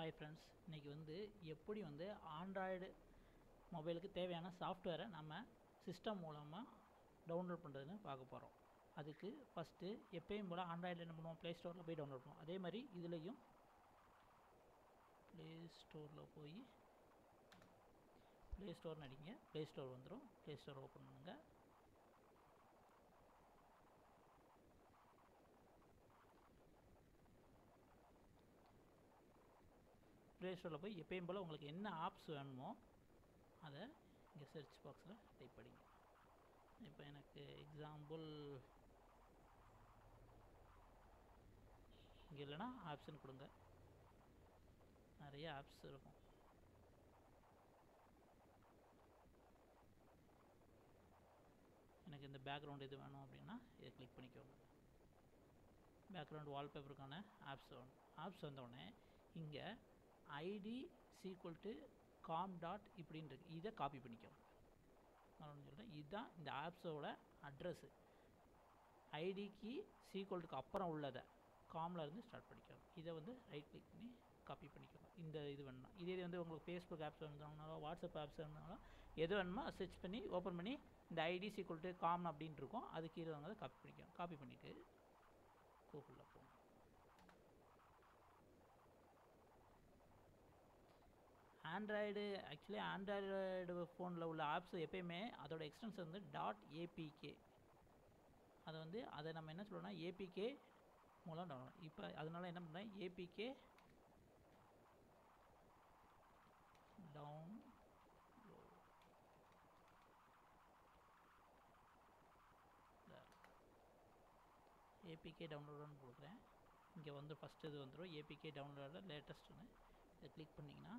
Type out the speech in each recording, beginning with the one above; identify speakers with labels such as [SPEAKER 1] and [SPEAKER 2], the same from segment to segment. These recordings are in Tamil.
[SPEAKER 1] ஹாய் ஃப்ரெண்ட்ஸ் இன்றைக்கி வந்து எப்படி வந்து ஆண்ட்ராய்டு மொபைலுக்கு தேவையான சாஃப்ட்வேரை நம்ம சிஸ்டம் மூலமாக டவுன்லோட் பண்ணுறதுன்னு பார்க்க போகிறோம் அதுக்கு ஃபஸ்ட்டு எப்பயும் போல் ஆண்ட்ராய்டில் என்ன பண்ணுவோம் ப்ளே ஸ்டோரில் போய் டவுன்லோட் பண்ணுவோம் அதே மாதிரி இதுலேயும் ப்ளே ஸ்டோரில் போய் ப்ளே ஸ்டோர்னு அடிங்க ப்ளே ஸ்டோர் வந்துடும் ப்ளே ஸ்டோர் ஓப்பன் பண்ணுங்கள் ப்ளே ஸ்டோரில் போய் எப்பயும் போல் உங்களுக்கு என்ன ஆப்ஸ் வேணுமோ அதை இங்கே சர்ச் பாக்ஸில் டைப் படிங்க இப்போ எனக்கு எக்ஸாம்பிள் இங்கே இல்லைன்னா ஆப்ஷன் கொடுங்க நிறைய ஆப்ஸ் இருக்கும் எனக்கு இந்த பேக்ரவுண்ட் இது வேணும் அப்படின்னா இதை கிளிக் பண்ணிக்கோங்க பேக்ரவுண்ட் வால்பேப்பருக்கான ஆப்ஸ் வேணும் ஆப்ஸ் வந்தோடனே இங்கே ID equal to com dot இப்படின்னு இருக்கு இதை காப்பி பண்ணிக்கோங்க நான் சொல்கிறேன் இதுதான் இந்த ஆப்ஸோட அட்ரஸ்ஸு ஐடிக்கு சீக்குவல்ட்டுக்கு அப்புறம் உள்ளதை காமில் இருந்து ஸ்டார்ட் பண்ணிக்கோங்க இதை வந்து ரைட் கிளிக் பண்ணி காப்பி பண்ணிக்கோங்க இந்த இது வேணும் இதே இது வந்து உங்களுக்கு ஃபேஸ்புக் ஆப்ஸ் வேணுனாலும் வாட்ஸ்அப் ஆப்ஸ் வேணுனாலும் எது வேணுமோ சர்ச் பண்ணி ஓப்பன் பண்ணி இந்த ஐடி சீக்குவல் டு காம் அப்படின்ட்டு இருக்கும் அது கீழே வாங்க காப்பி பண்ணிக்கோங்க காப்பி பண்ணிவிட்டு கூகுளில் போங்க ஆண்ட்ராய்டு ஆக்சுவலி ஆண்ட்ராய்டு ஃபோனில் உள்ள ஆப்ஸ் எப்பயுமே அதோட எக்ஸ்டென்ஷன் வந்து டாட் ஏபிகே அதை வந்து அதை நம்ம என்ன சொல்லணும்னா ஏபிகே மூலம் டவுன்லோட் இப்போ அதனால் என்ன பண்ணுறேன் ஏபிகே டவுன் ஏபிகே டவுன்லோடுன்னு கொடுக்குறேன் இங்கே வந்து ஃபஸ்ட்டு இது வந்துடும் ஏபிகே டவுன்லோட லேட்டஸ்ட்டுன்னு இதை கிளிக் பண்ணிங்கன்னா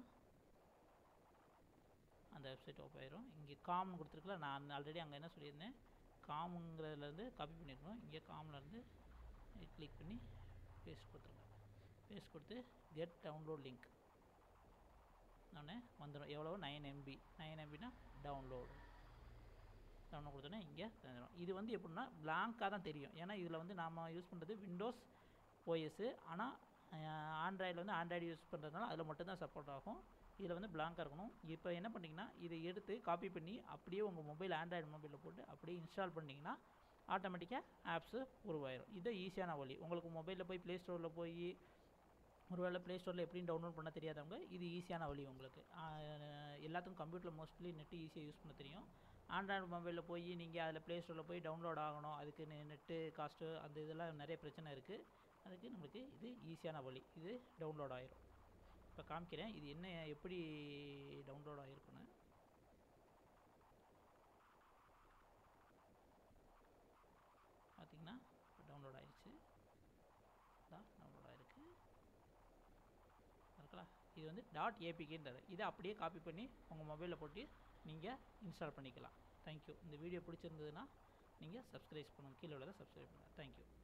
[SPEAKER 1] அந்த வெப்சைட் ஓப்பன் ஆயிரும் இங்கே காம்னு கொடுத்துருக்கல நான் ஆல்ரெடி அங்கே என்ன சொல்லியிருந்தேன் காமுங்கிறதுலேருந்து காப்பி பண்ணியிருக்கணும் இங்கே காம்லேருந்து கிளிக் பண்ணி பேஸ்ட் கொடுத்துருங்க பேஸ்ட் கொடுத்து கெட் டவுன்லோட் லிங்க் நான் வந்துடும் எவ்வளோ நைன் எம்பி நைன் எம்பினா டவுன்லோடு டவுன்லோட் கொடுத்தோன்னே இங்கே தந்துடும் இது வந்து எப்படின்னா பிளாங்காக தான் தெரியும் ஏன்னா இதில் வந்து நாம் யூஸ் பண்ணுறது விண்டோஸ் ஓஎஸ்ஸு ஆனால் ஆண்ட்ராய்டில் வந்து ஆண்ட்ராய்டு யூஸ் பண்ணுறதுனால அதில் மட்டும்தான் சப்போர்ட் ஆகும் இதில் வந்து பிளாங்காக இருக்கணும் இப்போ என்ன பண்ணிங்கன்னா இதை எடுத்து காப்பி பண்ணி அப்படியே உங்கள் மொபைல் ஆண்ட்ராய்டு மொபைலில் போட்டு அப்படியே இன்ஸ்டால் பண்ணிங்கன்னா ஆட்டோமேட்டிக்காக ஆப்ஸு உருவாயிரும் இது ஈஸியான வழி உங்களுக்கு மொபைலில் போய் ப்ளே ஸ்டோரில் போய் ஒருவேளை ப்ளே ஸ்டோரில் எப்படி டவுன்லோட் பண்ண தெரியாதவங்க இது ஈஸியான வழி உங்களுக்கு எல்லாத்துக்கும் கம்ப்யூட்டரில் மோஸ்ட்லி நெட்டு ஈஸியாக யூஸ் பண்ண தெரியும் ஆண்ட்ராய்டு மொபைலில் போய் நீங்கள் அதில் ப்ளே ஸ்டோரில் போய் டவுன்லோட் ஆகணும் அதுக்கு நெட்டு காஸ்ட்டு அந்த இதெல்லாம் நிறைய பிரச்சனை இருக்குது அதுக்கு நம்மளுக்கு இது ஈஸியான வழி இது டவுன்லோட் ஆயிரும் இப்போ காமிக்கிறேன் இது என்ன எப்படி டவுன்லோட் ஆகிருக்குன்னு பார்த்திங்கன்னா டவுன்லோட் ஆயிடுச்சு தான் டவுன்லோட் ஆகிருக்கு இருக்கலாம் இது வந்து டாட் ஏபிகேன்றது இதை அப்படியே காப்பி பண்ணி உங்கள் மொபைலில் போட்டு நீங்கள் இன்ஸ்டால் பண்ணிக்கலாம் தேங்க்யூ இந்த வீடியோ பிடிச்சிருந்ததுன்னா நீங்கள் சப்ஸ்கிரைப் பண்ணுங்கள் கீழே உள்ளதை சப்ஸ்கிரைப் பண்ணுங்கள் தேங்க்யூ